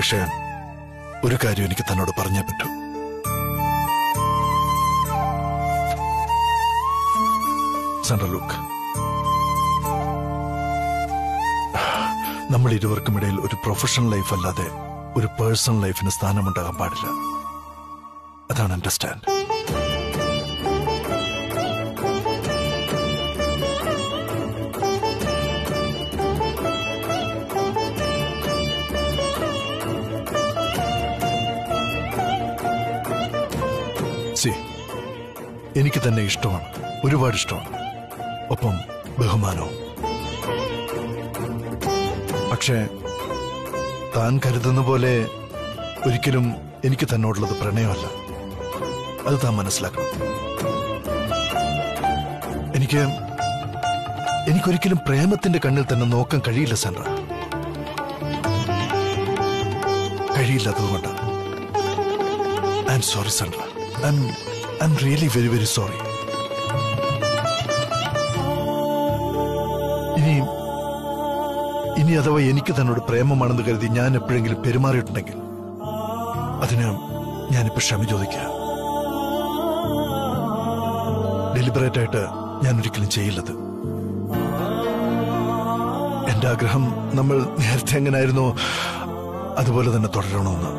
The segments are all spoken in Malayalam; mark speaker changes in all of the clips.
Speaker 1: പക്ഷേ ഒരു കാര്യം എനിക്ക് തന്നോട് പറഞ്ഞേ പറ്റൂ സൺഡർ ലുക്ക് നമ്മൾ ഇരുവർക്കും ഇടയിൽ ഒരു പ്രൊഫഷണൽ ലൈഫ് അല്ലാതെ ഒരു പേഴ്സണൽ ലൈഫിന് സ്ഥാനമുണ്ടാകാൻ പാടില്ല അതാണ് എന്റെ സ്റ്റാൻഡ് സി എനിക്ക് തന്നെ ഇഷ്ടമാണ് ഒരുപാട് ഇഷ്ടമാണ് ഒപ്പം ബഹുമാനവും പക്ഷേ താൻ കരുതുന്ന പോലെ ഒരിക്കലും എനിക്ക് തന്നോടുള്ളത് പ്രണയമല്ല അത് താൻ മനസ്സിലാക്കണം എനിക്ക് എനിക്കൊരിക്കലും പ്രേമത്തിന്റെ കണ്ണിൽ തന്നെ നോക്കാൻ കഴിയില്ല സെൻട്ര കഴിയില്ല അതുകൊണ്ട് I'm sorry Sandra I'm I'm really very very sorry ഇനി ഇനി അഥവാ എനിക്ക് തന്നോട് പ്രേമമാണെന്ന് കരുതി ഞാൻ എപ്പോഴെങ്കിലും പെരുമാറിയിട്ടുണ്ടെങ്കിൽ അതിന് ഞാനിപ്പോ ക്ഷമ ചോദിക്കുക ഡെലിബറേറ്റ് ആയിട്ട് ഞാൻ ഒരിക്കലും ചെയ്യില്ലത് എന്റെ ആഗ്രഹം നമ്മൾ നേരത്തെ എങ്ങനായിരുന്നോ അതുപോലെ തന്നെ തുടരണമെന്ന്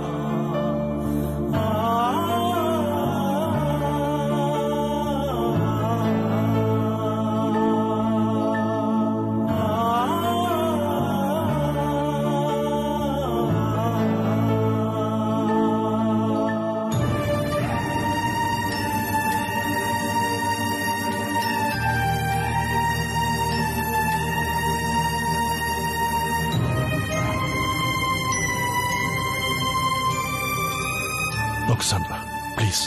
Speaker 1: നോക്ക് സാൻഡ്ര പ്ലീസ്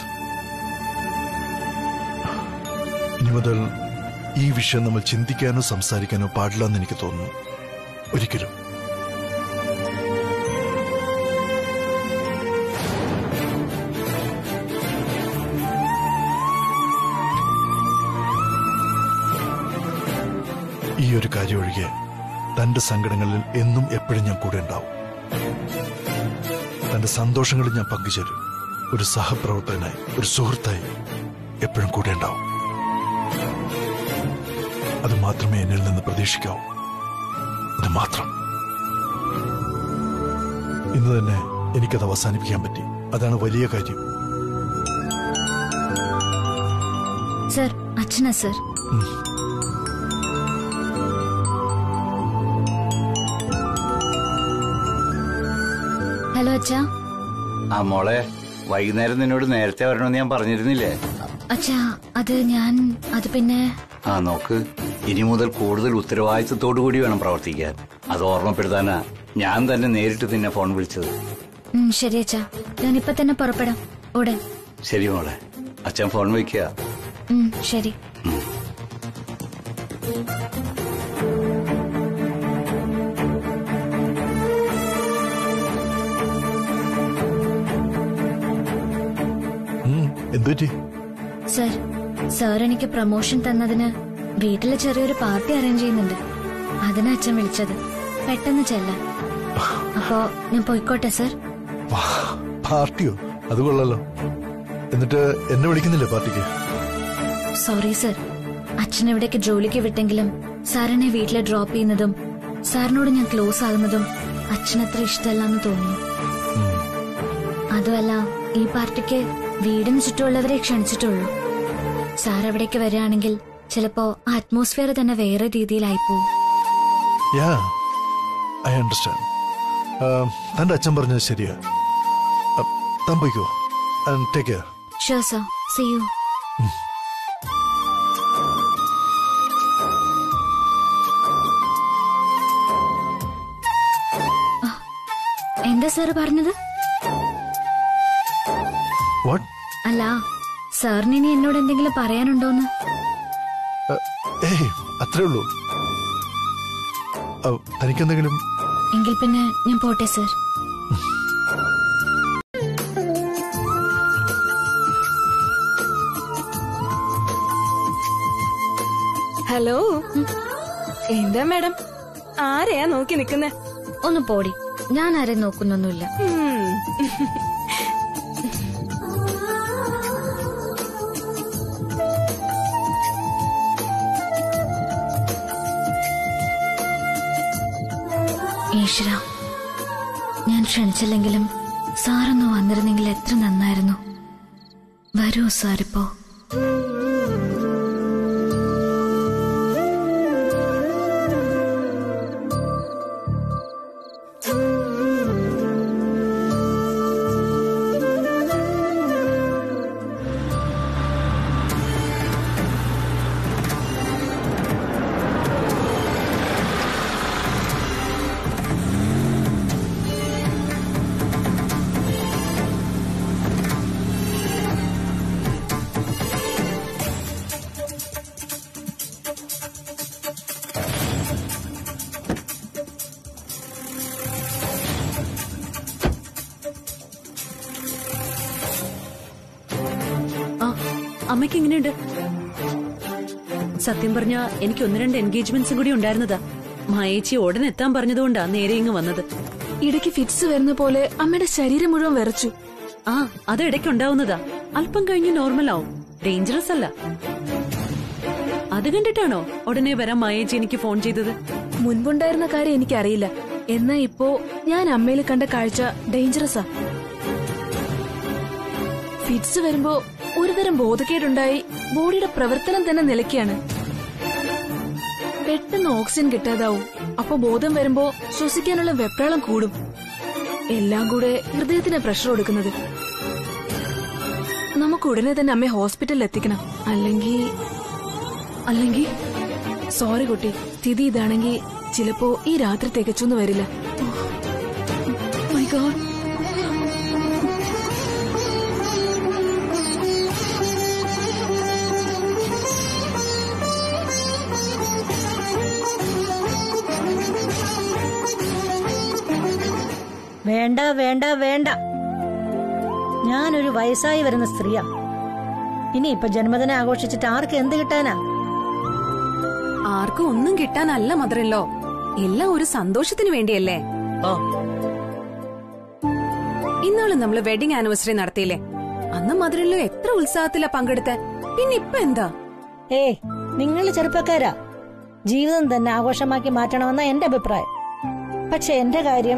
Speaker 1: ഇനി മുതൽ ഈ വിഷയം നമ്മൾ ചിന്തിക്കാനോ സംസാരിക്കാനോ പാടില്ല എന്ന് എനിക്ക് തോന്നുന്നു ഒരിക്കലും ഈ ഒരു കാര്യം ഒഴികെ തന്റെ സങ്കടങ്ങളിൽ എന്നും എപ്പോഴും ഞാൻ കൂടെ ഉണ്ടാവും തന്റെ സന്തോഷങ്ങളിൽ ഞാൻ പങ്കുചേരും ഒരു സഹപ്രവർത്തകനായി ഒരു സുഹൃത്തായി എപ്പോഴും കൂടെ ഉണ്ടാവും അത് മാത്രമേ എന്നിൽ നിന്ന് പ്രതീക്ഷിക്കാവൂ അത് മാത്രം ഇന്ന് തന്നെ എനിക്കത് അവസാനിപ്പിക്കാൻ പറ്റി അതാണ് വലിയ കാര്യം
Speaker 2: സർ അച്ഛനാ സർ ഹലോ അച്ഛാ
Speaker 3: ആ മോളെ വൈകുന്നേരം നിന്നോട് നേരത്തെ വരണമെന്ന് ഞാൻ പറഞ്ഞിരുന്നില്ലേ
Speaker 2: അച്ഛാ അത് ഞാൻ അത് പിന്നെ
Speaker 3: ആ നോക്ക് ഇനി മുതൽ കൂടുതൽ ഉത്തരവാദിത്വത്തോടു കൂടി വേണം പ്രവർത്തിക്കാൻ അത് ഓർമ്മപ്പെടുത്താനാ ഞാൻ തന്നെ നേരിട്ട് നിന്നെ ഫോൺ വിളിച്ചത്
Speaker 2: ഉം, ശരി അച്ഛാ ഞാനിപ്പൊ തന്നെ പുറപ്പെടാം ഉടൻ
Speaker 3: ശരി മോളെ അച്ഛൻ ഫോൺ വയ്ക്കുക
Speaker 2: ഉം, ശരി
Speaker 1: ഉം, എന്തുപറ്റി
Speaker 2: സർ സാർ എനിക്ക് പ്രൊമോഷൻ തന്നതിന് വീട്ടില് ചെറിയൊരു പാർട്ടി അറേഞ്ച് ചെയ്യുന്നുണ്ട് അതിനാ അച്ഛൻ വിളിച്ചത് പെട്ടെന്ന് ചെല്ലാൻ അപ്പോ ഞാൻ പോയിക്കോട്ടെ സർ
Speaker 1: വാ, പാർട്ടിയോ അത് കൊള്ളാലോ എന്നിട്ട് എന്നെ വിളിക്കുന്നില്ലേ പാർട്ടിക്ക്
Speaker 2: സോറി സർ അച്ഛൻ ഇവിടേക്ക് ജോലിക്ക് വിട്ടെങ്കിലും സാറിനെ വീട്ടിൽ ഡ്രോപ്പ് ചെയ്യുന്നതും സാറിനോട് ഞാൻ ക്ലോസ് ആകുന്നതും അച്ഛനത്ര ഇഷ്ടമല്ലെന്ന് തോന്നുന്നു അതുമല്ല ഈ പാർട്ടിക്ക് വീടിന് ചുറ്റുമുള്ളവരെ ക്ഷണിച്ചിട്ടുള്ളൂ സാർ എവിടേക്ക് വരികയാണെങ്കിൽ ചിലപ്പോ അറ്റ്മോസ്ഫിയർ തന്നെ വേറെ രീതിയിലായിപ്പോവും
Speaker 1: യാ ഐ അണ്ടർസ്റ്റാൻഡ് തന്റെ അച്ഛൻ പറഞ്ഞത് ശരിയാ അ, താൻ പോയിക്കോ take care
Speaker 2: sure sir see you എന്താ സാർ പറഞ്ഞത്
Speaker 1: വാട്ട്
Speaker 2: അല്ല സാറിന് ഇനി എന്നോട് എന്തെങ്കിലും പറയാനുണ്ടോന്ന്
Speaker 1: ഏയ് അത്രേ ഉള്ളൂ അ, തനിക്കെന്തെങ്കിലും
Speaker 2: എങ്കിൽ പിന്നെ ഞാൻ പോട്ടെ സർ
Speaker 4: ഹലോ എന്താ മാഡം ആരെയാ നോക്കി നിക്കുന്നേ
Speaker 2: ഒന്ന് പോടി ഞാൻ ആരെയും നോക്കുന്നൊന്നുമില്ല
Speaker 4: ഉം.
Speaker 2: ഈശ്വര ഞാൻ ക്ഷണിച്ചില്ലെങ്കിലും സാറൊന്ന് വന്നിരുന്നെങ്കിൽ എത്ര നന്നായിരുന്നു വരൂ സാറിപ്പോ
Speaker 4: ആ അമ്മയ്ക്ക് എങ്ങനെയുണ്ട് സത്യം പറഞ്ഞ എനിക്ക് ഒന്ന് രണ്ട് എൻഗേജ്മെന്റ്സും കൂടി ഉണ്ടായിരുന്നതാ മായേച്ചി ഉടൻ എത്താൻ പറഞ്ഞതുകൊണ്ടാ നേരെ ഇങ്ങ് വന്നത്
Speaker 5: ഇടയ്ക്ക് ഫിറ്റ്സ് വരുന്ന പോലെ അമ്മയുടെ ശരീരം മുഴുവൻ വിറച്ചു
Speaker 4: ആ അത് ഇടയ്ക്ക് ഉണ്ടാവുന്നതാ അല്പം കഴിഞ്ഞ് നോർമൽ ആവും ഡേഞ്ചറസ് അല്ല അത് കണ്ടിട്ടാണോ ഉടനെ വരാൻ മായേച്ചി എനിക്ക് ഫോൺ ചെയ്തത്
Speaker 5: മുൻപുണ്ടായിരുന്ന കാര്യം എനിക്കറിയില്ല എന്നാ ഇപ്പോ ഞാൻ അമ്മയിൽ കണ്ട കാഴ്ച ഡേഞ്ചറസാ ഫിറ്റ്സ് വരുമ്പോ ഒരുതരം ബോധക്കേടുണ്ടായി ബോഡിയുടെ പ്രവർത്തനം തന്നെ നിലയ്ക്കാണ് പെട്ടെന്ന് ഓക്സിജൻ കിട്ടാതാവും അപ്പൊ ബോധം വരുമ്പോ ശ്വസിക്കാനുള്ള വെപ്രാളം കൂടും എല്ലാം കൂടെ ഹൃദയത്തിന് പ്രഷർ കൊടുക്കുന്നത് നമുക്ക് ഉടനെ തന്നെ അമ്മയെ ഹോസ്പിറ്റലിൽ എത്തിക്കണം അല്ലെങ്കിൽ അല്ലെങ്കിൽ സോറി കുട്ടി സ്ഥിതി ഇതാണെങ്കിൽ ചിലപ്പോ ഈ രാത്രി തികച്ചൊന്നും വരില്ല മൈ ഗോഡ്
Speaker 6: വേണ്ട വേണ്ട വേണ്ട ഞാനൊരു വയസ്സായി വരുന്ന സ്ത്രീയാ ഇനി ഇപ്പൊ ജന്മദിനം ആഘോഷിച്ചിട്ട് ആർക്ക് എന്ത് കിട്ടാനാ
Speaker 7: ആർക്കും ഒന്നും കിട്ടാനല്ല മദറല്ലോ എല്ലാം ഒരു സന്തോഷത്തിന് വേണ്ടിയല്ലേ ഇന്നാള് നമ്മള് വെഡിങ് ആനിവേഴ്സറി നടത്തിയില്ലേ അന്ന് മദറല്ലോ എത്ര ഉത്സാഹത്തിലാ പങ്കെടുത്ത പിന്നെ ഇപ്പൊ എന്താ
Speaker 6: ഏയ് നിങ്ങൾ ചെറുപ്പക്കാരാ ജീവിതം തന്നെ ആഘോഷമാക്കി മാറ്റണമെന്ന എന്റെ അഭിപ്രായം പക്ഷെ എന്റെ കാര്യം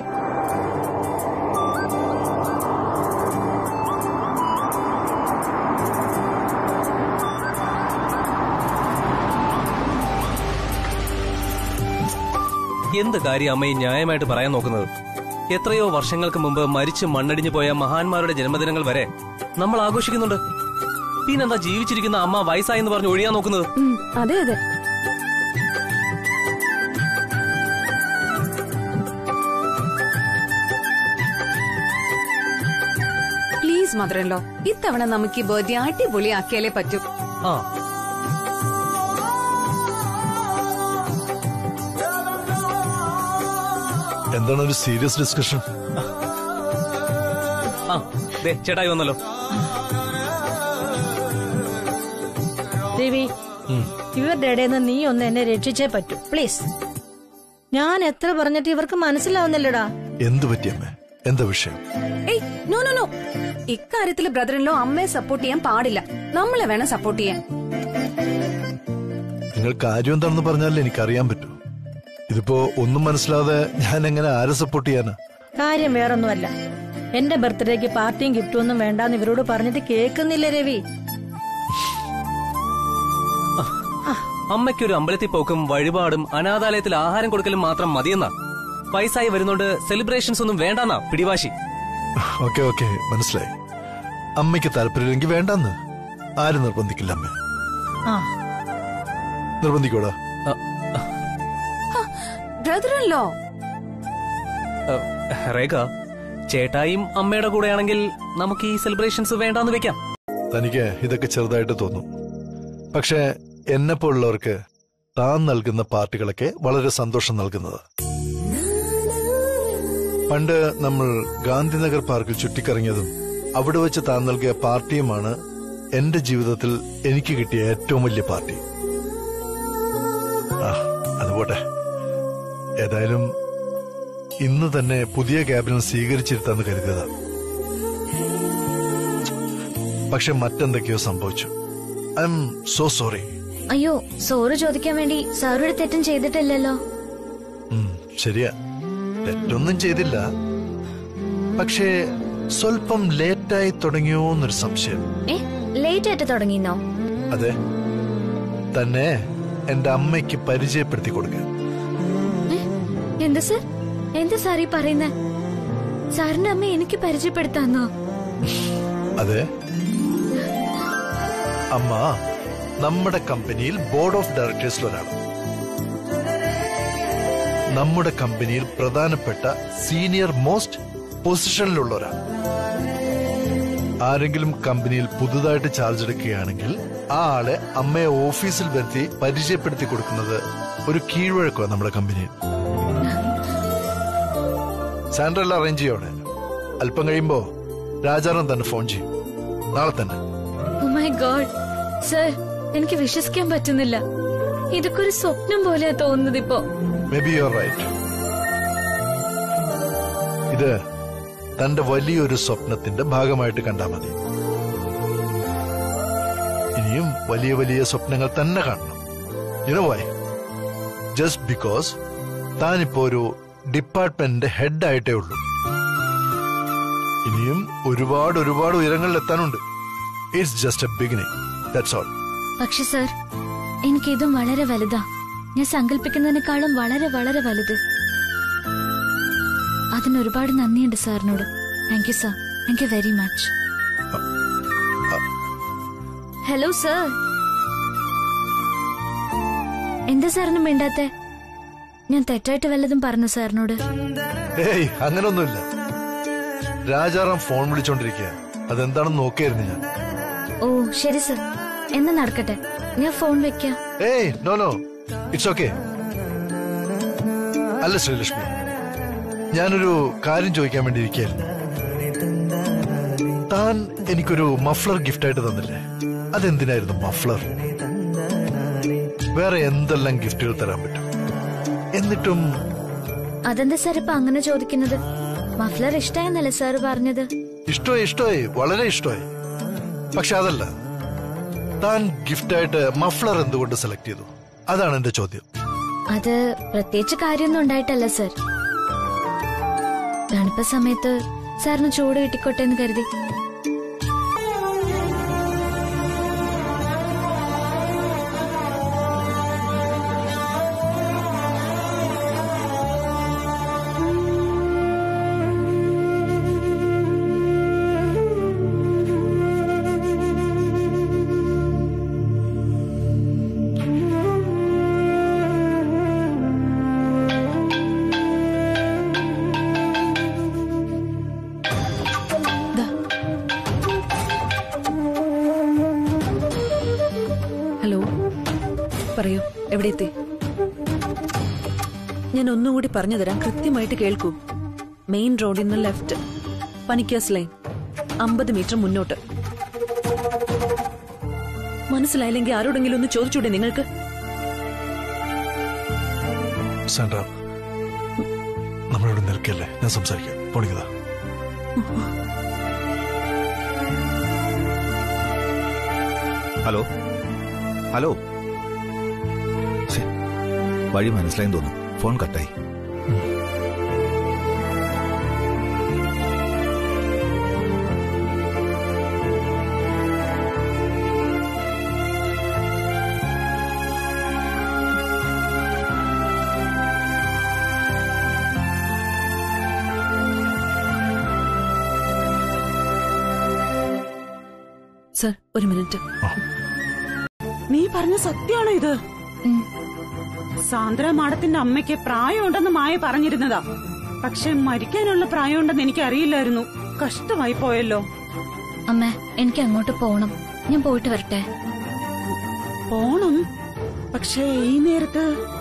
Speaker 8: എന്ത് കാര്യം അമ്മ ഈ ന്യായമായിട്ട് പറയാൻ നോക്കുന്നത് എത്രയോ വർഷങ്ങൾക്ക് മുമ്പ് മരിച്ച് മണ്ണടിഞ്ഞു പോയ മഹാന്മാരുടെ ജന്മദിനങ്ങൾ വരെ നമ്മൾ ആഘോഷിക്കുന്നുണ്ട് പിന്നെന്താ ജീവിച്ചിരിക്കുന്ന അമ്മ വയസ്സായെന്ന് പറഞ്ഞ് ഒഴിയാൻ നോക്കുന്നത്
Speaker 7: ഉം, അതെ അതെ പ്ലീസ് മദറല്ലോ ഇത്തവണ നമുക്ക് ഈ ബർത്ത്ഡേ അടിപൊളിയാക്കിയാലേ പറ്റൂ
Speaker 8: ആ
Speaker 1: എന്താണ് ഒരു സീരിയസ് ഡിസ്കഷൻ
Speaker 8: ആ ദേ ചേട്ടായി വന്നല്ലോ
Speaker 6: രവി ഇവരുടെ ഇടയിൽ നിന്ന് നീ ഒന്ന് എന്നെ രക്ഷിച്ചേ പറ്റൂ പ്ലീസ് ഞാൻ എത്ര പറഞ്ഞിട്ട് ഇവർക്ക് മനസ്സിലാവുന്നില്ലടാ
Speaker 1: എന്തു പറ്റിയമ്മേ എന്താ വിഷയം
Speaker 7: ഏയ് നോ നോ നോ ഇക്കാര്യത്തില് ബ്രദറിലോ അമ്മയെ സപ്പോർട്ട് ചെയ്യാൻ പാടില്ല നമ്മളെ വേണം സപ്പോർട്ട് ചെയ്യാൻ
Speaker 1: നിങ്ങൾ കാര്യം എന്താണെന്ന് പറഞ്ഞാലേ എനിക്കറിയാൻ പറ്റൂ ഇതിപ്പോ ഒന്നും മനസ്സിലാതെ ഞാൻ എങ്ങനെ ആരെ സപ്പോർട്ട് ചെയ്യാനാ
Speaker 6: കാര്യം വേറൊന്നുമല്ല എന്റെ ബർത്ത്ഡേക്ക് പാർട്ടിയും ഗിഫ്റ്റും ഒന്നും വേണ്ടാന്ന് ഇവരോട് പറഞ്ഞിട്ട് കേൾക്കുന്നില്ല രവി
Speaker 8: അമ്മയ്ക്കൊരു അമ്പലത്തിൽ പോക്കും വഴിപാടും അനാഥാലയത്തിൽ ആഹാരം കൊടുക്കലും മാത്രം മതിയെന്നാ വയസ്സായി വരുന്നോണ്ട് സെലിബ്രേഷൻസ് ഒന്നും വേണ്ടെന്നാ പിടിവാശി
Speaker 1: ഓക്കെ ഓക്കെ മനസ്സിലായി അമ്മയ്ക്ക് താല്പര്യമില്ലെങ്കിൽ വേണ്ടെന്ന് ആരും നിർബന്ധിക്കില്ല അമ്മ
Speaker 6: ആ
Speaker 1: നിർബന്ധിക്കോടാ
Speaker 7: ബ്രദറിലോ
Speaker 8: ഏഹ്, രേഖ ചേട്ടായും അമ്മയുടെ കൂടെയാണെങ്കിൽ നമുക്ക് ഈ സെലിബ്രേഷൻസ് വേണ്ടാന്ന് വെക്കാം
Speaker 1: തനിക്ക് ഇതൊക്കെ ചെറുതായിട്ട് തോന്നും പക്ഷെ എന്നെ പോലുള്ളവർക്ക് താൻ നൽകുന്ന പാർട്ടികളൊക്കെ വളരെ സന്തോഷം നൽകുന്നത് പണ്ട് നമ്മൾ ഗാന്ധിനഗർ പാർക്കിൽ ചുറ്റിക്കറങ്ങിയതും അവിടെ വെച്ച് താൻ നൽകിയ പാർട്ടിയുമാണ് എന്റെ ജീവിതത്തിൽ എനിക്ക് കിട്ടിയ ഏറ്റവും വലിയ പാർട്ടി ആ അതുപോട്ടെ ഏതായാലും ഇന്ന് തന്നെ പുതിയ ക്യാബിനൽ സ്വീകരിച്ചിരുത്താന്ന് കരുതിയതാ പക്ഷെ മറ്റെന്തൊക്കെയോ സംഭവിച്ചു ഐ എം സോ സോറി
Speaker 2: അയ്യോ സോറ് ചോദിക്കാൻ വേണ്ടി സാറൊരു തെറ്റും ചെയ്തിട്ടില്ലല്ലോ
Speaker 1: ശരിയാ തെറ്റൊന്നും ചെയ്തില്ല പക്ഷേ സ്വല്പം ലേറ്റായി തുടങ്ങിയോ എന്നൊരു സംശയം
Speaker 2: ഏ ലേറ്റ് ആയിട്ട് തുടങ്ങിന്നോ
Speaker 1: അതെ തന്നെ എന്റെ അമ്മയ്ക്ക് പരിചയപ്പെടുത്തി കൊടുക്കാൻ
Speaker 2: ഏ? എന്താ സർ എന്താ സാർ ഈ പറയുന്നേ സാറിന്റെ അമ്മ എനിക്ക് പരിചയപ്പെടുത്താന്നോ
Speaker 1: അതെ അമ്മ നമ്മുടെ കമ്പനിയിൽ ബോർഡ് ഓഫ് ഡയറക്ടേഴ്സിൽ ഒരാളാണ് നമ്മുടെ കമ്പനിയിൽ പ്രധാനപ്പെട്ട സീനിയർ മോസ്റ്റ് പൊസിഷനിലുള്ള ഒരാൾ ആരെങ്കിലും കമ്പനിയിൽ പുതുതായിട്ട് ചാർജ് എടുക്കുകയാണെങ്കിൽ ആ ആളെ അമ്മയെ ഓഫീസിൽ വരുത്തി പരിചയപ്പെടുത്തി കൊടുക്കുന്നത് ഒരു കീഴ്വഴക്കമാണ് നമ്മുടെ കമ്പനിയിൽ സാൻഡ്രെല്ലാം അറേഞ്ച് ചെയ്യോടെ അല്പം കഴിയുമ്പോ രാജാറാം തന്നെ ഫോൺ ചെയ്യും നാളെ തന്നെ
Speaker 2: ഓ മൈ ഗോഡ് സർ എനിക്ക് വിശ്വസിക്കാൻ പറ്റുന്നില്ല ഇതൊക്കെ ഒരു സ്വപ്നം പോലെയാ തോന്നുന്നത് ഇപ്പോ
Speaker 1: മേ ബി യുവർ റൈറ്റ് ഇത് തന്റെ വലിയൊരു സ്വപ്നത്തിന്റെ ഭാഗമായിട്ട് കണ്ടാൽ മതി ഇനിയും വലിയ വലിയ സ്വപ്നങ്ങൾ തന്നെ കാണണം യുനോ വൈ ജസ്റ്റ് ബിക്കോസ് താനിപ്പോ ഒരു ഡിപ്പാർട്ട്മെന്റിന്റെ ഹെഡ് ആയിട്ടേ ഉള്ളൂ ഇനിയും ഒരുപാട് ഒരുപാട് ഉയരങ്ങളിൽ എത്താനുണ്ട് it's just a beginning that's all
Speaker 2: പക്ഷെ സർ എനിക്ക് ഇതും വളരെ വലുതാ ഞാൻ സങ്കല്പിക്കുന്നതിനേക്കാളും വളരെ വളരെ വലുത് അതിന് ഒരുപാട് നന്ദിയുണ്ട് സാറിനോട് thank you sir thank you very much hello sir എന്താ സാറിന് മിണ്ടാത്തെ ഞാൻ തെറ്റായിട്ട് വല്ലതും പറഞ്ഞു സാറിനോട്
Speaker 1: ഏയ് അങ്ങനൊന്നുമില്ല രാജാറാം ഫോൺ വിളിച്ചോണ്ടിരിക്കുക അതെന്താണെന്ന് നോക്കിയായിരുന്നു ഞാൻ
Speaker 2: ഓ ശരി സർ എന്നാ നടക്കട്ടെ ഞാൻ ഫോൺ വെക്കാം
Speaker 1: ഏയ് നോ നോ ഇറ്റ്സ് ഓക്കെ അല്ല ശ്രീലക്ഷ്മി ഞാനൊരു കാര്യം ചോദിക്കാൻ വേണ്ടി ഇരിക്കുകയായിരുന്നു താൻ എനിക്കൊരു മഫ്ലർ ഗിഫ്റ്റ് ആയിട്ട് തന്നില്ലേ അതെന്തിനായിരുന്നു മഫ്ലർ വേറെ എന്തെല്ലാം ഗിഫ്റ്റുകൾ തരാൻ പറ്റും എന്നിട്ടും
Speaker 2: അതെന്താ സാർ ഇപ്പൊ അങ്ങനെ ചോദിക്കുന്നത് മഫ്ലർ ഇഷ്ടായെന്നല്ലേ സാർ പറഞ്ഞത്
Speaker 1: ഇഷ്ടമായി ഇഷ്ടമായി വളരെ ഇഷ്ടമായി പക്ഷെ അതല്ല താൻ ഗിഫ്റ്റായിട്ട് മഫ്ലർ എന്തുകൊണ്ട് സെലക്ട് ചെയ്തു അതാണ് എന്റെ ചോദ്യം
Speaker 2: അത് പ്രത്യേകിച്ച് കാര്യമൊന്നും ഉണ്ടായിട്ടല്ല സർ തണുപ്പ സമയത്ത് സാറിന് ചൂട് കിട്ടിക്കോട്ടെ എന്ന് കരുതി
Speaker 4: ഹലോ പറയൂ എവിടെ എത്തി ഞാൻ ഒന്നുകൂടി പറഞ്ഞു തരാം കൃത്യമായിട്ട് കേൾക്കൂ മെയിൻ റോഡിൽ നിന്ന് ലെഫ്റ്റ് പനിക്കാസ് ലൈൻ അമ്പത് മീറ്റർ മുന്നോട്ട് മനസ്സിലായില്ലെങ്കിൽ ആരോടെങ്കിലും ഒന്ന് ചോദിച്ചൂടെ നിങ്ങൾക്ക്
Speaker 1: സാൻഡ്ര നമ്മളിവിടെ നിൽക്കല്ലേ ഞാൻ സംസാരിക്കാം പോണിക്കതാ
Speaker 9: ഹലോ ഹലോ ശ്ശെ, വഴി മനസ്സിലായി തോന്നുന്നു ഫോൺ കട്ടായി
Speaker 4: സർ ഒരു മിനിറ്റ്
Speaker 10: നീ പറഞ്ഞ സത്യമാണോ ഇത്
Speaker 2: ഉം.
Speaker 10: സാന്ദ്ര മാഡത്തിന്റെ അമ്മയ്ക്ക് പ്രായമുണ്ടെന്ന് മായ പറഞ്ഞിരുന്നതാ പക്ഷെ മരിക്കാനുള്ള പ്രായമുണ്ടെന്ന് എനിക്ക് അറിയില്ലായിരുന്നു കഷ്ടമായി പോയല്ലോ
Speaker 2: അമ്മ എനിക്ക് അങ്ങോട്ട് പോണം ഞാൻ പോയിട്ട് വരട്ടെ
Speaker 10: പോണം പക്ഷേ ഈ നേരത്ത്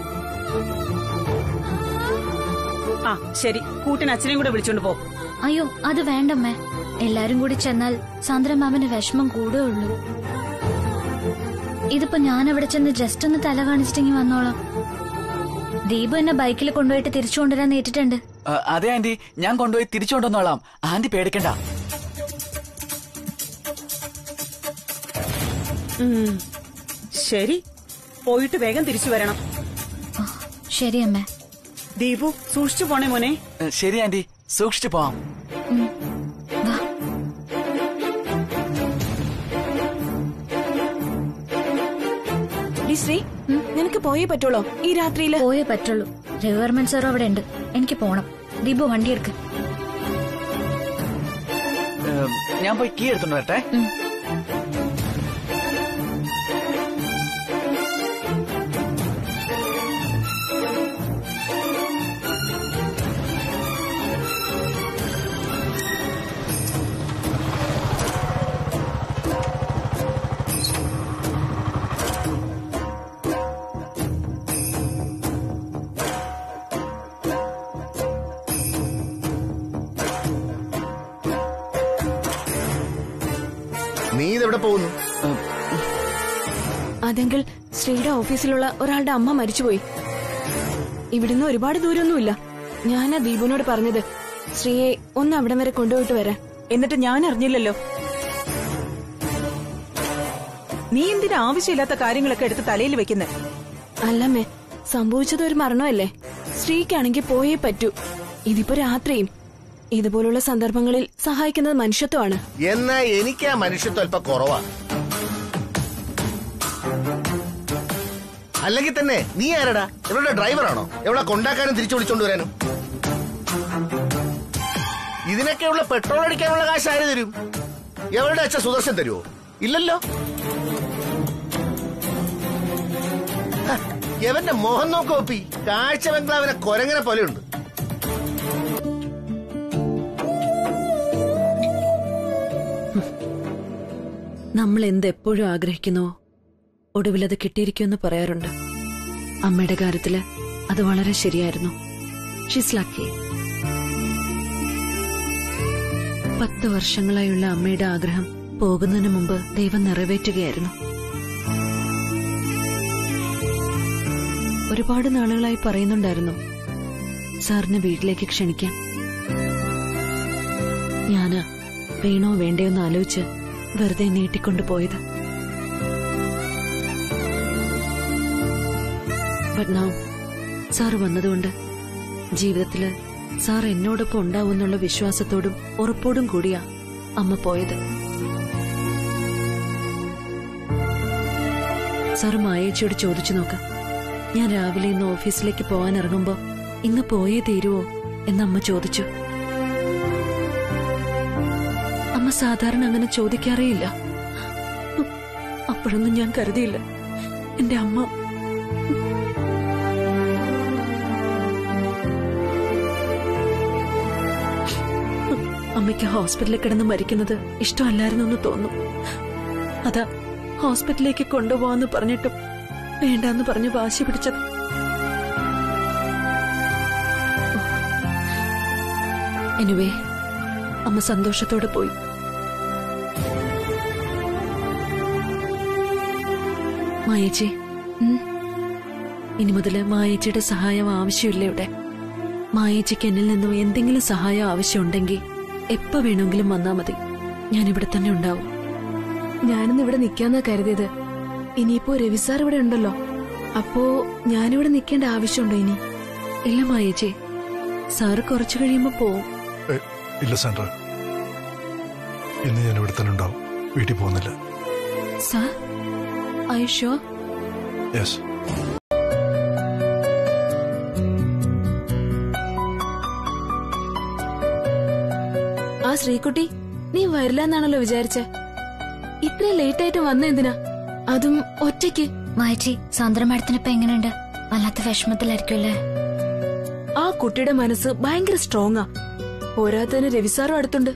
Speaker 10: ആ ശരി കൂട്ടിന് അച്ഛനെയും കൂടെ വിളിച്ചോണ്ട് പോ
Speaker 2: അയ്യോ അത് വേണ്ടമ്മേ എല്ലാരും കൂടി ചെന്നാൽ സാന്ദ്ര മാമന് വിഷമം കൂടേ ഉള്ളൂ ഇതിപ്പോ ഞാൻ അവിടെ ചെന്ന് ജസ്റ്റ് ഒന്ന് തല കാണിച്ചിട്ടെങ്കിൽ വന്നോളാം ദീപു എന്നെ ബൈക്കിൽ കൊണ്ടുപോയിട്ട് തിരിച്ചു കൊണ്ടുവരാൻ നേരിട്ടുണ്ട്
Speaker 11: ആ, അതെ ആന്റി ഞാൻ കൊണ്ടുപോയി തിരിച്ചുകൊണ്ടുവന്നോളാം ആന്റി പേടിക്കണ്ട
Speaker 10: ഉം. ശരി പോയിട്ട് വേഗം തിരിച്ചു വരണം
Speaker 2: ശരി അമ്മേ
Speaker 10: ദീപു സൂക്ഷിച്ചു പോണേ മോനെ
Speaker 11: ഏ, ശരി ആന്റി സൂക്ഷിച്ചു പോവാം
Speaker 2: വാ
Speaker 5: ഡി ശ്രീ നിനക്ക് പോയേ പറ്റുള്ളോ ഈ രാത്രിയില്
Speaker 2: പോയേ പറ്റുള്ളൂ രവിവർമ്മൻ സാറും അവിടെ ഉണ്ട് എനിക്ക് പോണം ദീപു വണ്ടി എടുക്ക്
Speaker 11: ഏ, ഞാൻ പോയി കീ എടുത്തോണ്ട് വരട്ടെ
Speaker 12: നീ ഇതെവിടെ പോകുന്നു
Speaker 5: അതെങ്കിൽ ശ്രീയുടെ ഓഫീസിലുള്ള ഒരാളുടെ അമ്മ മരിച്ചുപോയി ഇവിടുന്ന് ഒരുപാട് ദൂരമൊന്നുമില്ല ഞാനാ ദീപുവിനോട് പറഞ്ഞത് ശ്രീയെ ഒന്ന് അവിടം വരെ കൊണ്ടുപോയിട്ട് വരാൻ
Speaker 13: എന്നിട്ട് ഞാൻ അറിഞ്ഞില്ലല്ലോ നീ എന്തിനാ ആവശ്യമില്ലാത്ത കാര്യങ്ങളൊക്കെ എടുത്ത് തലയിൽ വെക്കുന്നത്
Speaker 5: അല്ലമ്മേ സംഭവിച്ചത് ഒരു മരണമല്ലേ സ്ത്രീക്കാണെങ്കിൽ പോയേ പറ്റൂ ഇതിപ്പോ രാത്രിയും ഇതുപോലുള്ള സന്ദർഭങ്ങളിൽ സഹായിക്കുന്നത് മനുഷ്യത്വമാണ്
Speaker 12: എന്നാ എനിക്ക് ആ മനുഷ്യത്വം അല്പം കുറവാ അല്ലെങ്കിൽ തന്നെ നീ ആരടാ ഇവളുടെ ഡ്രൈവറാണോ എവിടെ കൊണ്ടാക്കാനും തിരിച്ചു വിളിച്ചോണ്ട് വരാനും ഇതിനൊക്കെയുള്ള പെട്രോൾ അടിക്കാനുള്ള കാശ് ആര് തരും എവളുടെ അച്ഛൻ സുദർശൻ തരുമോ ഇല്ലല്ലോ ഹ, എവന്റെ മോഹൻ നോക്കോപ്പി കാഴ്ച ബംഗ്ലാവിനെ കൊരങ്ങനെ പോലെയുണ്ട്
Speaker 4: നമ്മൾ എന്തെപ്പോഴും ആഗ്രഹിക്കുന്നുവോ ഒടുവിൽ അത് കിട്ടിയിരിക്കുമെന്ന് പറയാറുണ്ട് അമ്മയുടെ കാര്യത്തില് അത് വളരെ ശരിയായിരുന്നു ഷീസ് ലക്കി പത്ത് വർഷങ്ങളായുള്ള അമ്മയുടെ ആഗ്രഹം പോകുന്നതിന് മുമ്പ് ദൈവം നിറവേറ്റുകയായിരുന്നു ഒരുപാട് നാളുകളായി പറയുന്നുണ്ടായിരുന്നു സാറിനെ വീട്ടിലേക്ക് ക്ഷണിക്കാൻ ഞാന് വേണോ വേണ്ടയോ എന്ന് ആലോചിച്ച് വെറുതെ നീട്ടിക്കൊണ്ടു പോയത് ബട്ട് നൗ സാറ് വന്നതുകൊണ്ട് ജീവിതത്തില് സാർ എന്നോടൊപ്പം ഉണ്ടാവുമെന്നുള്ള വിശ്വാസത്തോടും ഉറപ്പോടും കൂടിയാ അമ്മ പോയത് സാർ മായേച്ചിയോട് ചോദിച്ചു നോക്ക് ഞാൻ രാവിലെ ഇന്ന് ഓഫീസിലേക്ക് പോകാൻ ഇറങ്ങുമ്പോ ഇന്ന് പോയേ തീരുവോ എന്ന് അമ്മ ചോദിച്ചു അമ്മ സാധാരണ അങ്ങനെ ചോദിക്കാറേയില്ല അപ്പോഴൊന്നും ഞാൻ കരുതിയില്ല എന്റെ അമ്മ അമ്മയ്ക്ക് ഹോസ്പിറ്റലിൽ കിടന്ന് മരിക്കുന്നത് ഇഷ്ടമല്ലായിരുന്നു എന്ന് തോന്നും അതാ ഹോസ്പിറ്റലിലേക്ക് കൊണ്ടുപോവാന്ന് പറഞ്ഞിട്ടും വേണ്ടാന്ന് പറഞ്ഞ് വാശി പിടിച്ചത് എനിവേ അമ്മ സന്തോഷത്തോടെ പോയി മായേച്ചി ഇനി മുതല് മായേച്ചിയുടെ സഹായം ആവശ്യമില്ല ഇവിടെ മായേച്ചിക്ക് എന്നിൽ നിന്നും എന്തെങ്കിലും സഹായം ആവശ്യമുണ്ടെങ്കിൽ എപ്പോ വേണമെങ്കിലും വന്നാ മതി ഞാൻ ഇവിടെ തന്നെ ഉണ്ടാവും
Speaker 5: ഞാനിന്ന് ഇവിടെ നിൽക്കാന്നാ കരുതിയത് ഇനിയിപ്പോ രവി സാർ ഇവിടെ ഉണ്ടല്ലോ അപ്പോ ഞാനിവിടെ നിൽക്കേണ്ട ആവശ്യമുണ്ടോ ഇനി
Speaker 4: ഇല്ല മായേച്ചി സാറ് കുറച്ചു കഴിയുമ്പോ പോവും
Speaker 1: ഏ, ഇല്ല സാൻഡ്ര ഇന്ന് ഞാൻ ഇവിടെ തന്നെ ഉണ്ടാവും വീട്ടിൽ പോകുന്നില്ല
Speaker 4: സാർ ഐഷോ
Speaker 1: യെസ്
Speaker 5: ആ ശ്രീകുട്ടി നീ വരില്ല എന്നാണല്ലോ വിചാരിച്ചെ ഇത്രയും ലേറ്റ് ആയിട്ട് വന്ന എന്തിനാ അതും ഒറ്റയ്ക്ക്
Speaker 2: മായച്ചി സാന്ദ്ര മാഡത്തിന് ഇപ്പൊ എങ്ങനെയുണ്ട് വല്ലാത്ത വിഷമത്തിലായിരിക്കും അല്ലേ
Speaker 5: ആ കുട്ടിയുടെ മനസ്സ് ഭയങ്കര സ്ട്രോങ്ങാ പോരാത്തതിന് രവിസാറും അടുത്തുണ്ട്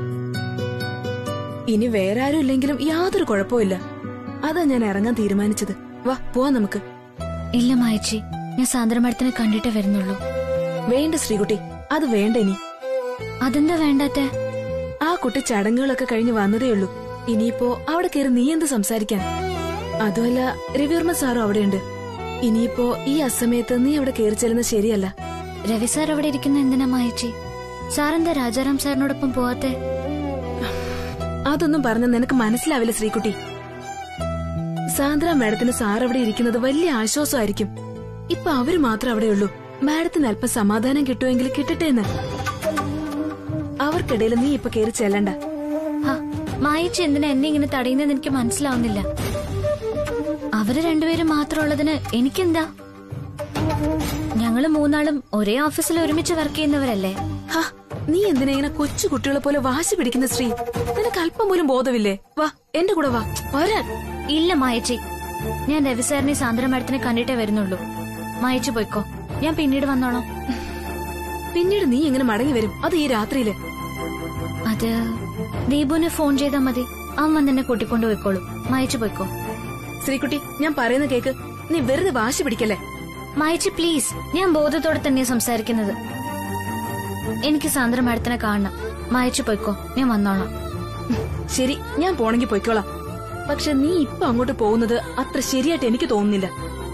Speaker 5: ഇനി വേറെ ആരും ഇല്ലെങ്കിലും യാതൊരു കുഴപ്പമില്ല അതാ ഞാൻ ഇറങ്ങാൻ തീരുമാനിച്ചത് വാ പോവാം നമുക്ക്
Speaker 2: ഇല്ല മായച്ചി ഞാൻ സാന്ദ്ര മാഡത്തിനെ കണ്ടിട്ടേ വരുന്നുള്ളൂ
Speaker 5: വേണ്ട ശ്രീകുട്ടി അത് വേണ്ട ഇനി
Speaker 2: അതെന്താ വേണ്ടാത്തെ
Speaker 5: ആ കുട്ടി ചടങ്ങുകളൊക്കെ കഴിഞ്ഞ് വന്നതേ ഉള്ളൂ ഇനിയിപ്പോ അവിടെ കയറി നീ എന്ത് സംസാരിക്കാൻ അതുമല്ല രവിവർമ്മ സാറും അവിടെയുണ്ട് ഇനിയിപ്പോ ഈ അസമയത്ത് നീ അവിടെ കയറി ചെല്ലുന്നത് ശരിയല്ല
Speaker 2: രവി സാർ അവിടെ ഇരിക്കുന്ന എന്തിനാ മായച്ചി സാറെന്താ രാജാറാം സാറിനോടൊപ്പം പോവാത്തെ
Speaker 5: അതൊന്നും പറഞ്ഞ നിനക്ക് മനസ്സിലാവില്ല ശ്രീകുട്ടി സാന്ദ്ര മാഡത്തിന് സാർ അവിടെ ഇരിക്കുന്നത് വലിയ ആശ്വാസമായിരിക്കും ഇപ്പൊ അവര് മാത്രം അവിടെയുള്ളൂ മാഡത്തിന് അല്പം സമാധാനം കിട്ടുമെങ്കിൽ കിട്ടട്ടെ എന്ന് അവർക്കിടയിൽ നീ ഇപ്പൊ കയറി ചെല്ലണ്ട
Speaker 2: ഹ, മായച്ചി എന്തിനാ എന്നെ ഇങ്ങനെ തടയുന്നതെന്ന് എനിക്ക് മനസ്സിലാവുന്നില്ല അവര് രണ്ടുപേരും മാത്രമുള്ളതിന് എനിക്കെന്താ ഞങ്ങള് മൂന്നാളും ഒരേ ഓഫീസിൽ ഒരുമിച്ച് വർക്ക് ചെയ്യുന്നവരല്ലേ
Speaker 5: ഹ, നീ എന്തിനാ ഇങ്ങനെ കൊച്ചു കുട്ടികളെ പോലെ വാശി പിടിക്കുന്ന സ്ത്രീ നിനക്ക് അല്പം പോലും ബോധമില്ലേ വാ എന്റെ കൂടെ വാ വരാൻ
Speaker 2: ഇല്ല മായച്ചി ഞാൻ രവി സാറിനെ സാന്ദ്ര മാഡത്തിനെ കണ്ടിട്ടേ വരുന്നുള്ളൂ മായച്ചു പോയിക്കോ ഞാൻ പിന്നീട് വന്നോളാം
Speaker 5: പിന്നീട് നീ എങ്ങനെ മടങ്ങി വരും അത് ഈ രാത്രിയില്
Speaker 2: അത് ദീപുവിന് ഫോൺ ചെയ്താൽ മതി അവൻ വന്ന് എന്നെ കൂട്ടിക്കൊണ്ടു പോയിക്കോളൂ മായച്ചു പോയിക്കോ
Speaker 5: ശ്രീകുട്ടി ഞാൻ പറയുന്ന കേക്ക് നീ വെറുതെ വാശി പിടിക്കല്ലേ
Speaker 2: മായച്ചി പ്ലീസ് ഞാൻ ബോധത്തോടെ തന്നെ സംസാരിക്കുന്നത് എനിക്ക് സാന്ദ്ര മാഡത്തിനെ കാണണം മായച്ചു പോയിക്കോ ഞാൻ വന്നോളാം
Speaker 5: ശരി ഞാൻ പോണെങ്കി പോയിക്കോളാം പക്ഷെ നീ ഇപ്പൊ അങ്ങോട്ട് പോകുന്നത് അത്ര ശരിയായിട്ട് എനിക്ക് തോന്നുന്നില്ല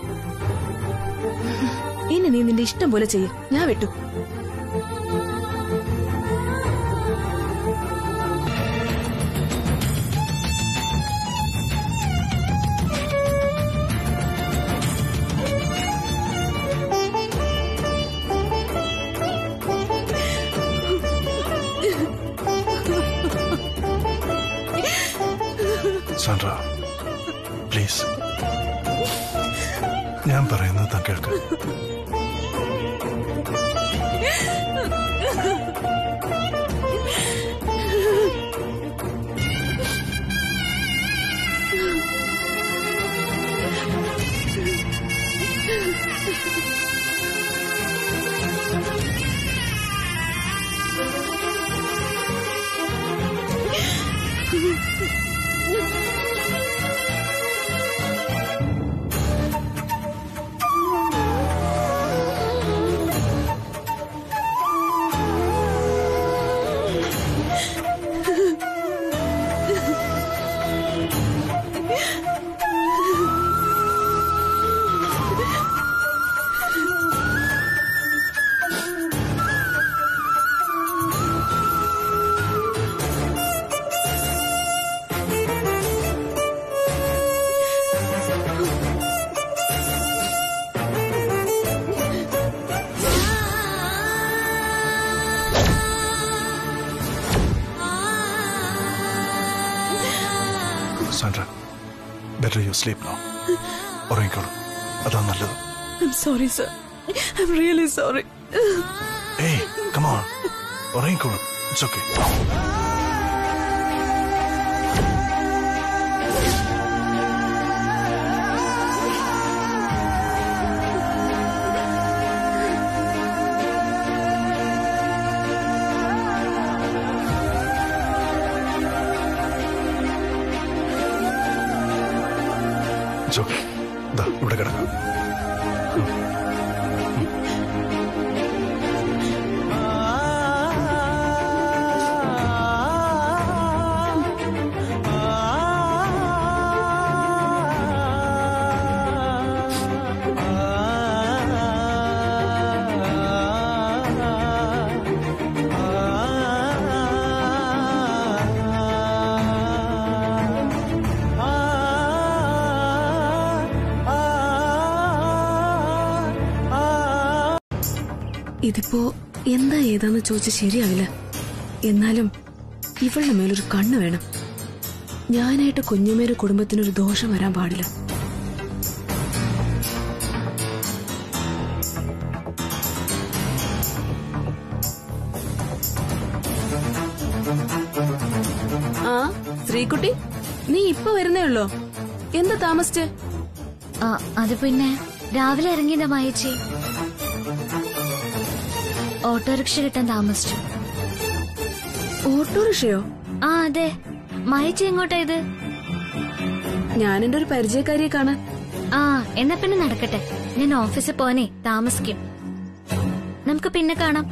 Speaker 5: ഇനി നീ നിന്റെ ഇഷ്ടം പോലെ ചെയ്യ ഞാൻ വിട്ടു
Speaker 1: സാൻഡ്ര പ്ലീസ് ഞാൻ പറയുന്നത് താൻ കേൾക്ക് Sandra better you sleep no ഉറങ്ങിക്കോളൂ അതാ നല്ലത്
Speaker 5: sorry sir I really sorry
Speaker 1: ഏയ് കമോൺ ഉറങ്ങിക്കോളൂ ഇറ്റ്സ് ഓക്കെ ഇറ്റ്സ് ഓക്കെ ദാ ഇവിടെ കിടക്കാം
Speaker 5: ഇതിപ്പോ എന്താ ഏതാന്ന് ചോദിച്ച ശരിയാവില്ല എന്നാലും ഇവളുടെ മേലൊരു കണ്ണ് വേണം ഞാനായിട്ട് കുഞ്ഞുമേരു കുടുംബത്തിനൊരു ദോഷം വരാൻ പാടില്ല ആ ശ്രീകുട്ടി നീ ഇപ്പൊ വരുന്നേ ഉള്ളോ എന്താ താമസിച്ച്
Speaker 2: ആ, അത് പിന്നെ രാവിലെ ഇറങ്ങിയതാ മായച്ചി ഓട്ടോറിക്ഷ കിട്ടാൻ താമസിച്ചു
Speaker 5: ഓട്ടോറിക്ഷയോ
Speaker 2: ആ അതെ മായച്ചി എങ്ങോട്ടാ ഇത്
Speaker 5: ഞാൻ എന്റെ ഒരു പരിചയക്കാരിയെ കാണാൻ
Speaker 2: ആ എന്നാ പിന്നെ നടക്കട്ടെ ഞാൻ ഓഫീസിൽ പോവാനേ താമസിക്കും നമുക്ക് പിന്നെ കാണാം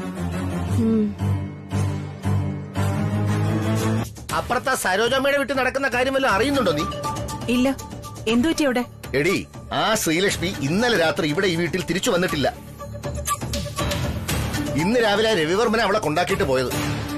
Speaker 12: അപ്പുറത്തെ സരോജമ്മയുടെ വീട്ടിൽ നടക്കുന്ന കാര്യം വല്ലതും അറിയുന്നുണ്ടോ നീ
Speaker 13: ഇല്ല എന്തു പറ്റി അവിടെ
Speaker 12: എടി ആ ശ്രീലക്ഷ്മി ഇന്നലെ രാത്രി ഇവിടെ ഈ വീട്ടിൽ തിരിച്ചു വന്നിട്ടില്ല ഇന്ന് രാവിലെ രവിവർമ്മനെ അവളെ കൊണ്ടാക്കിയിട്ട് പോയത്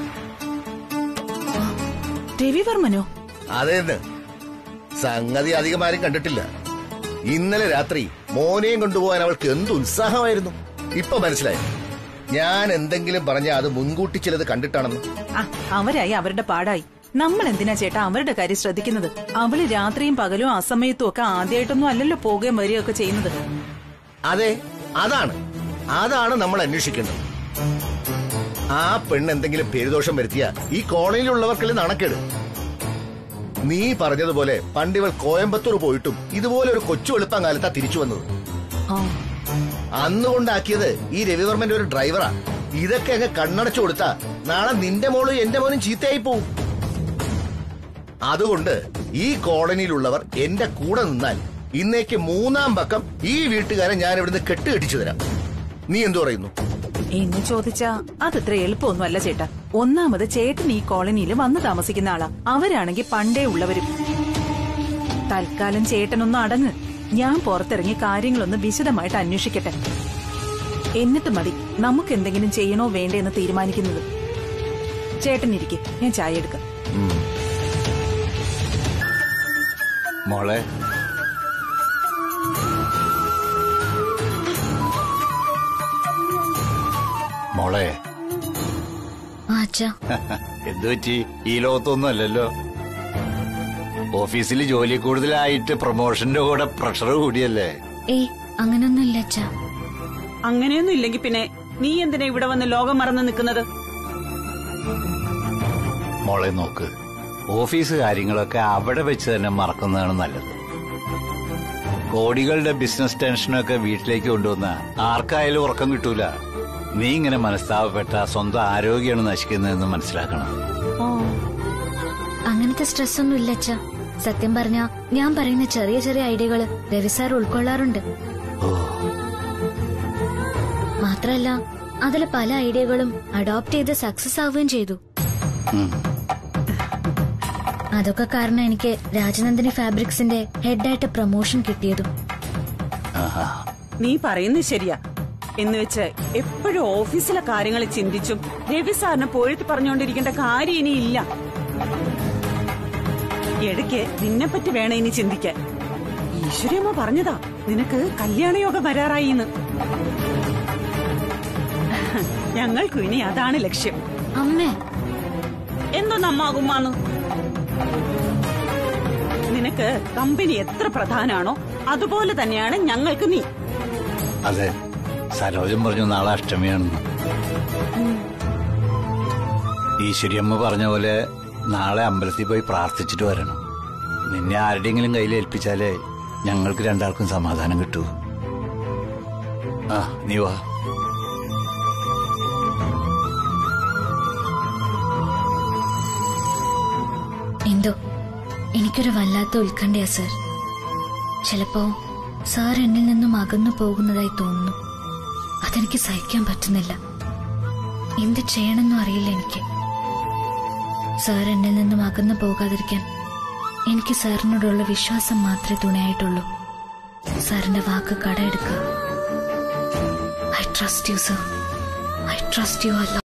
Speaker 13: രവിവർമ്മനോ
Speaker 12: അതേന്ന് സംഗതി അധികം ആരും കണ്ടിട്ടില്ല ഇന്നലെ രാത്രി മോനെയും കൊണ്ടുപോകാൻ അവൾക്ക് എന്ത് ഉത്സാഹമായിരുന്നു ഇപ്പൊ മനസ്സിലായി ഞാൻ എന്തെങ്കിലും പറഞ്ഞ അത് മുൻകൂട്ടി ചിലത് കണ്ടിട്ടാണെന്ന്
Speaker 13: ആ അവരായി അവരുടെ പാടായി നമ്മൾ എന്തിനാ ചേട്ടാ അവരുടെ കാര്യം ശ്രദ്ധിക്കുന്നത് അവള് രാത്രിയും പകലും അസമയത്തും ഒക്കെ ആദ്യമായിട്ടൊന്നും അല്ലല്ലോ പോകുകയും വരികയൊക്കെ ചെയ്യുന്നത്
Speaker 12: അതെ അതാണ് അതാണ് നമ്മൾ അന്വേഷിക്കേണ്ടത് ആ പെണ്ണ് എന്തെങ്കിലും പേരുദോഷം വരുത്തിയ ഈ കോളനിയിലുള്ളവർക്കെല്ലാം നാണക്കേട് നീ പറഞ്ഞതുപോലെ പണ്ടിവൾ കോയമ്പത്തൂർ പോയിട്ടും ഇതുപോലെ ഒരു കൊച്ചു വെളുപ്പം കാലത്താ തിരിച്ചു വന്നത് അന്നുകൊണ്ടാക്കിയത് ഈ രവിവർമ്മന്റെ ഒരു ഡ്രൈവറാ ഇതൊക്കെ അങ്ങ് കണ്ണടച്ചു കൊടുത്താ നാളെ നിന്റെ മോളും എന്റെ മോനും ചീത്തയായി പോവും അതുകൊണ്ട് ഈ കോളനിയിലുള്ളവർ എന്റെ കൂടെ നിന്നാൽ ഇന്നേക്ക് മൂന്നാം പക്കം ഈ വീട്ടുകാരെ ഞാൻ ഇവിടുന്ന് കെട്ടുകെട്ടിച്ചു തരാം നീ എന്തു പറയുന്നു
Speaker 13: എന്ന് ചോദിച്ചാ അതത്ര എളുപ്പമൊന്നും അല്ല ചേട്ടാ ഒന്നാമത് ചേട്ടൻ ഈ കോളനിയിൽ വന്ന് താമസിക്കുന്ന ആളാ അവരാണെങ്കിൽ പണ്ടേ ഉള്ളവരും തൽക്കാലം ചേട്ടനൊന്ന് അടങ്ങ് ഞാൻ പുറത്തിറങ്ങി കാര്യങ്ങളൊന്ന് വിശദമായിട്ട് അന്വേഷിക്കട്ടെ എന്നിട്ട് മതി നമുക്ക് എന്തെങ്കിലും ചെയ്യണോ വേണ്ടേ എന്ന് തീരുമാനിക്കുന്നത് ചേട്ടനിരിക്കെ ഞാൻ ചായ എടുക്കാം
Speaker 3: മോളെ മോളെ
Speaker 2: ആ അച്ഛാ
Speaker 3: എന്തു പറ്റി ഈ ലോകത്തൊന്നും അല്ലല്ലോ ഓഫീസിൽ ജോലി കൂടുതലായിട്ട് പ്രൊമോഷന്റെ കൂടെ പ്രഷർ കൂടിയല്ലേ
Speaker 2: ഏയ് അങ്ങനൊന്നുമില്ല അച്ഛാ
Speaker 10: അങ്ങനെയൊന്നും ഇല്ലെങ്കിൽ പിന്നെ നീ എന്തിനാ ഇവിടെ വന്ന് ലോകം മറന്ന് നിൽക്കുന്നത്
Speaker 3: മോളെ നോക്ക് ഓഫീസ് കാര്യങ്ങളൊക്കെ അവിടെ വെച്ച് തന്നെ മറക്കുന്നതാണ് നല്ലത് കോടികളുടെ ബിസിനസ് ടെൻഷനൊക്കെ വീട്ടിലേക്ക് കൊണ്ടുവന്ന ആർക്കായാലും ഉറക്കം കിട്ടൂല നീ ഇങ്ങനെ മനസ്താവപ്പെട്ട സ്വന്തം ആരോഗ്യമാണ് നശിക്കുന്നതെന്ന് മനസ്സിലാക്കണം
Speaker 2: അങ്ങനത്തെ സ്ട്രെസ് ഒന്നും ഇല്ല അച്ഛാ സത്യം പറഞ്ഞ ഞാൻ പറയുന്ന ചെറിയ ചെറിയ ഐഡിയകള് രവി സാർ ഉൾക്കൊള്ളാറുണ്ട് മാത്രല്ല അതിലെ പല ഐഡിയകളും അഡോപ്റ്റ് ചെയ്ത് സക്സസ് ആവുകയും ചെയ്തു അതൊക്കെ കാരണം എനിക്ക് രാജനന്ദിനി ഫാബ്രിക്സിന്റെ ഹെഡായിട്ട് പ്രൊമോഷൻ കിട്ടിയതും
Speaker 10: നീ പറയുന്നത് ശരിയാ എന്ന് വെച്ച് എപ്പോഴും ഓഫീസിലെ കാര്യങ്ങൾ ചിന്തിച്ചും രവി സാറിനെ പോയിട്ട് പറഞ്ഞുകൊണ്ടിരിക്കേണ്ട കാര്യം ഇനി ഇല്ല ഇടയ്ക്ക് നിന്നെപ്പറ്റി വേണം ഇനി ചിന്തിക്കാൻ ഈശ്വരിയമ്മ പറഞ്ഞതാ നിനക്ക് കല്യാണയോഗം വരാറായി എന്ന് ഞങ്ങൾക്കും ഇനി അതാണ് ലക്ഷ്യം
Speaker 2: അമ്മേ
Speaker 10: എന്തോന്നമ്മാകുമ്മാന്ന് നിനക്ക് കമ്പനി എത്ര പ്രധാനാണോ അതുപോലെ തന്നെയാണ് ഞങ്ങൾക്ക് നീ
Speaker 3: അതെ സരോജം പറഞ്ഞു നാളെ അഷ്ടമിയാണെന്ന് ഈശ്വരിയമ്മ പറഞ്ഞ പോലെ നാളെ അമ്പലത്തിൽ പോയി പ്രാർത്ഥിച്ചിട്ട് വരണം നിന്നെ ആരുടെയെങ്കിലും കയ്യിൽ ഏൽപ്പിച്ചാലേ ഞങ്ങൾക്ക് രണ്ടാൾക്കും സമാധാനം കിട്ടൂ ആ നീ വാ
Speaker 2: എന്തോ എനിക്കൊരു വല്ലാത്ത ഉത്കണ്ഠയാ സർ ചിലപ്പോ സാർ എന്നിൽ നിന്നും അകന്നു പോകുന്നതായി തോന്നുന്നു അതെനിക്ക് സഹിക്കാൻ പറ്റുന്നില്ല എന്ത് ചെയ്യണമെന്നും അറിയില്ല എനിക്ക് സാർ എന്നിൽ നിന്നും അകന്നു പോകാതിരിക്കാൻ എനിക്ക് സാറിനോടുള്ള വിശ്വാസം മാത്രമേ തുണയായിട്ടുള്ളൂ സാറിന്റെ വാക്ക് കടയെടുക്കുക I trust you sir I trust you അല്ല